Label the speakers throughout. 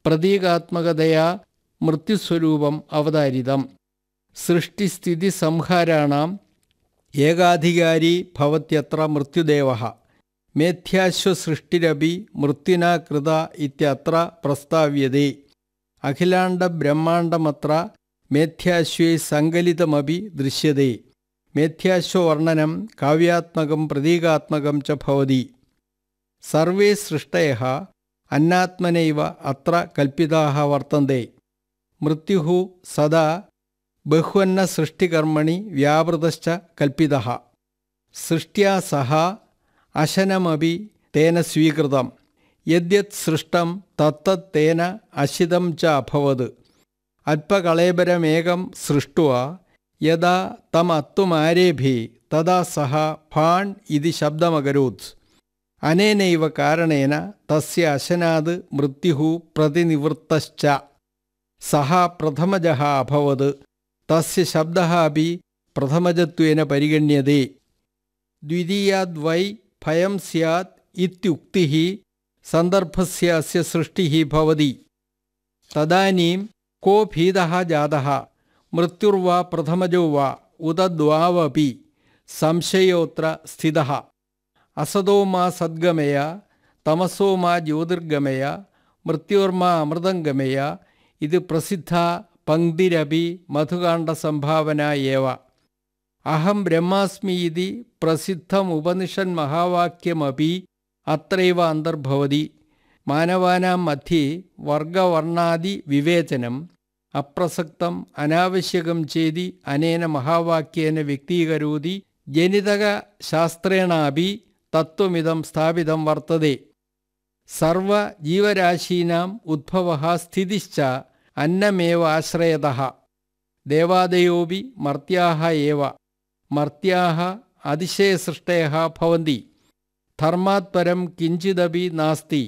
Speaker 1: പ്രതീകാത്മകതയാ മൃത്യുസ്വരൂപം അവതാരിതം സൃഷ്ടിസ്ഥിതി സംഹാരാണാം ഏകാധികാരി ഭവത്യത്ര മൃത്യുദേവ മേധ്യാശ്വസൃഷ്ടിരപി മൃത്യുനാ കൃത ഇത്യത്ര പ്രസ്താവ്യതേ അഖിലാണ്ട ബ്രഹ്മാണ്ടമത്ര മേധ്യാശ്വേ സങ്കലിതമപി ദൃശ്യതേ മേധ്യാശ്വവർണ്ണനം കാവ്യാത്മകം പ്രതീകാത്മകം ച ഭവതി സർവേ സൃഷ്ടയ അന്നാത്മനൈവ അത്ര കൽപ്പിതാः വർത്തന്തെ മൃത്യുഃ സദാ ബഹ്വന്ന സൃഷ്ടികർമ്മണി വ്യാവൃതശ്ച കൽപ്പിതः സൃഷ്ട്യാ സഹ അശനമപി തേന സ്വീകൃതം യദ്യത് സൃഷ്ടം തത്തത് തേന അശിതം ച അഭവത് അല്പകളേബരമേകം സൃഷ്ടുവ യഥാ തമത്തുമാരേഭി തഥാ സഹ ഫാൺ ഇതി ശബ്ദമകരോത് അനേനൈവ കാരണേന തസ്യ അശനാത് മൃത്യു പ്രതിനിവൃത്തശ്ച സഹ പ്രഥമജः അഭവത് തസ്യ ശബ്ദः അപി പ്രഥമജത്വേന പരിഗണ്യത്തെ ദ്വിതീയാദ്വൈ ഭയം സ്യാത് ഇത്യുക്തിः സന്ദർഭസ്യ അസ്യ സൃഷ്ടിः ഭവതി തദാനീം കോ ഭീതः जातः മൃത്യുർവാ പ്രഥമജോ വാ ഉത ദ്വാവപി സംശയോത്ര സ്ഥിതः അസതോ മാ സദ്ഗമയ തമസോ മാ ജ്യോതിർഗമയ മൃത്യോർമാ അമൃതം ഗമയ ഇത് പ്രസിദ്ധ പങ്ക്തിരപി മധുകാണ്ഡസംഭാവന ഏവ അഹം ബ്രഹ്മാസ്മി ഇതി പ്രസിദ്ധമുപനിഷന്മഹാവാക്യമപി അത്രൈവ അന്തർഭവതി മാനവാനാം മധ്യേ വർഗവർണാദി വിവേചനം അപ്രസക്തം അനാവശ്യകം ചേതി അനേന മഹാവാക്യേന വ്യക്തീകരോതി ജനിതകശാസ്ത്രേണാപി തത്വമിതം സ്ഥാപിതം വർത്തതെ സർവജീവരാശീനാം ഉദ്ഭവ സ്ഥിതിശ്ച അന്നമേവ ആശ്രയത ദേവാദയോപി മർത്യാഹ ഏവ മർത്യാഹ അതിശയസൃഷ്ടയ ഭവന്തി ധർമാത് പരം കിഞ്ചിദപി നാസ്തി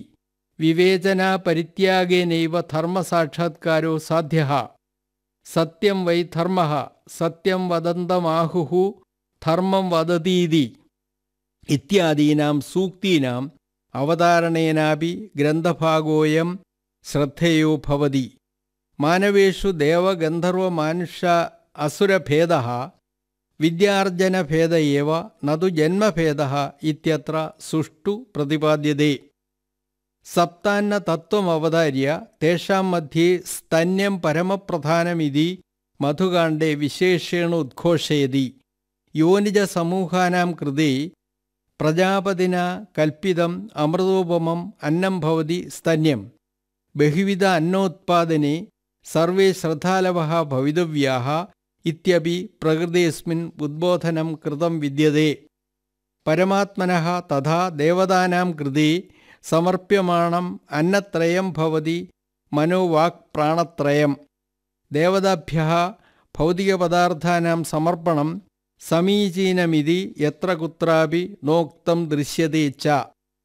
Speaker 1: വിവേചനാപരിത്യാഗേനൈവ ധർമ്മസാക്ഷാത്കാരോ സാധ്യ സത്യം വൈ ധർമ്മ സത്യം വദന്തമാഹു ധർമ്മം വദതീതി ഇത്യാദീനാം സൂക്തീനാം അവതാരണേനാപി ഗ്രന്ഥഭാഗോയം ശ്രദ്ധേയോ ഭവതി മാനവേഷു ദേവഗന്ധർവമാനുഷ അസുരഭേദ വിദ്യാർജനഭേദ ഏവ നതു ജന്മഭേദ ഇത്യത്ര സുഷ്ടു പ്രതിപാദ്യത്തെ സപ്താന്ന തത്വമവതാര്യ തേഷാം മധ്യേ സ്തന്യം പരമപ്രധാനമിതി മധുകാണ്ഡേ വിശേഷേണ ഉദ്ഘോഷയതി യോനിജസമൂഹാനാം കൃതി പ്രജാപതിന കൽപ്പിതം അമൃതോപമം അന്നം ഭവതി സ്തന്യം ബഹുവിധ അന്നോത്പാദനെ സർവേ ശ്രദ്ധാലവः ഭവിതവ്യാः ഇത്യപി പ്രകൃതിയസ്മിൻ ഉദ്ബോധനം കൃതം വിദ്യത്തെ പരമാത്മനः തഥാ ദേവതാനാം കൃതി സമർപ്യമാണം അന്നത്രയം ഭവതി മനോവാക് പ്രാണത്രയം ദേവതാഭ്യः ഭൗതികപദാർത്ഥാനാം സമർപ്പണം സമീചീനമിതി യത്ര കുത്രാപി നോക്തം ദൃശ്യത്തെ ച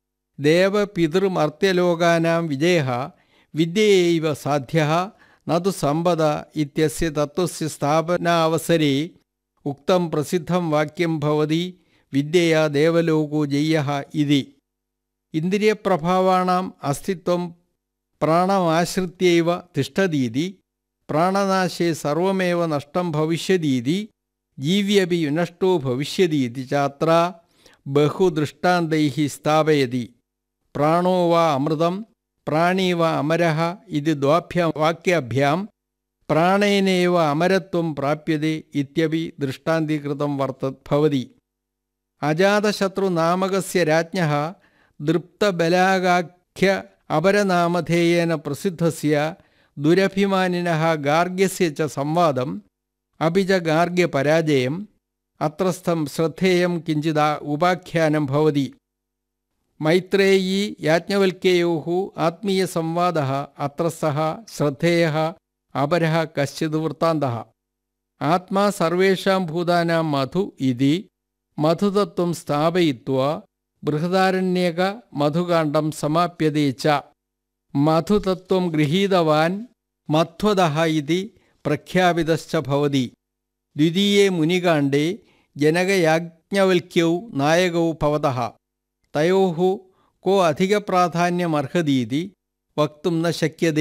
Speaker 1: ദേവപിതൃമർത്യലോകാനാം വിജയ വിദ്യയൈവ സാധ്യ നതു സമ്പദ ഇത്യസ്യ തത്വസ്യ സ്ഥാപനാവസരെ ഉക്തം പ്രസിദ്ധം വാക്യം ഭവതി വിദ്യയാ ദേവലോകോ ജയ്യ ഇതി ഇന്ദ്രിയപ്രഭാവാണാം അസ്തിത്വം പ്രാണമാശ്രിത്യൈവ തിഷ്ഠതീതി പ്രാണനാശേ സർവമേവ നഷ്ടം ഭവിഷ്യതീതി ജീവ്യപി വിനഷ്ടോ ഭവിഷ്യതീതി ചാത്ര ബഹുദൃഷ്ടാന്തൈ സ്ഥാപയതി പ്രാണോ വാ അമൃതം പ്രാണീ വാ അമരഃ ഇത് ദ്വാഭ്യാം വാക്യാഭ്യാം പ്രാണേനേവ അമരത്വം പ്രാപ്യത്തെ ഇത്യപി ദൃഷ്ടാന്തീകൃതം വർത്ത ഭവതി അജാതശത്രുനാമകസ്യ രാജ്ഞः ദൃപ്തബലാകാഖ്യ അപരനാമധേയേന പ്രസിദ്ധസ്യ ദുരഭിമാനിനः ഗാർഗ്യസ്യ ച സംവാദം അപി ച ഗാർഗ്യപരാജയം അത്രസ്ഥം ശ്രദ്ധേയം കിഞ്ചിത ഉപാഖ്യാനം ഭവതി മൈത്രേയീ യാജ്ഞവൽക്യയോः ആത്മീയസംവാദः അത്രസ്ഥः ശ്രദ്ധേയः അപരः കശ്ചിത് വൃത്താന്തः ആത്മാ സർവേഷാം ഭൂതാനാം മധു ഇതി മധുതത്വം സ്ഥാപയിത്വാ ബൃഹദാരണ്യക മധുകാണ്ഡം സമാപ്യതേ ച മധുതത്വം ഗൃഹീതവാൻ മധ്വതഃ ഇതി പ്രഖ്യാപിതശ്ച ഭവതി ദ്വിതീയേ മുനികാണ്ഡേ ജനകയാജ്ഞവൽക്യൗ നായകൗ ഭവതः തയോः കോ അധികപ്രാധാന്യമർഹതീതി വക്തും ന ശക്യത്തെ